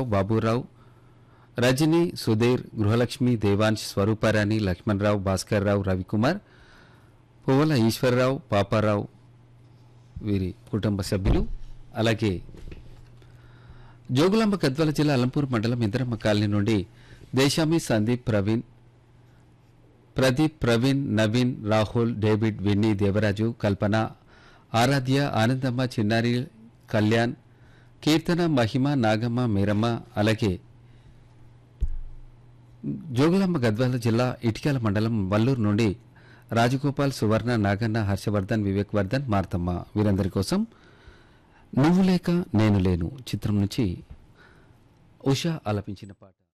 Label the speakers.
Speaker 1: శ్రీనివాసరావు బాబురావు రజని సుధీర్ గృహలక్ష్మి దేవాంశ్ స్వరూపారాణి లక్ష్మణరావు భాస్కర్రావు రవికుమార్ పువ్వల ఈశ్వరరావు పాపారావు వీరి కుటుంబ సభ్యులు అలాగే జోగులాంబ గద్వాల జిల్లా అలంపూర్ మండలం ఇంద్రమ్మ కాలనీ నుండి దేశామి సందీప్ ప్రవీణ్ ప్రదీప్ ప్రవీణ్ నవీన్ రాహుల్ డేవిడ్ విన్నీ దేవరాజు కల్పన ఆరాధ్య ఆనందమ్మ చిన్నారి కళ్యాణ్ కీర్తన మహిమ నాగమ్మ మీరమ్మ అలాగే జోగులాంబ గద్వాల జిల్లా ఇటికాల మండలం వల్లూరు నుండి రాజగోపాల్ సువర్ణ నాగన్న హర్షవర్ధన్ వివేక్ వర్ధన్ మార్తమ్మ వీరందరి కోసం నువ్వు లేక నేను లేను చిత్రం నుంచి ఉషా ఆలపించిన పాట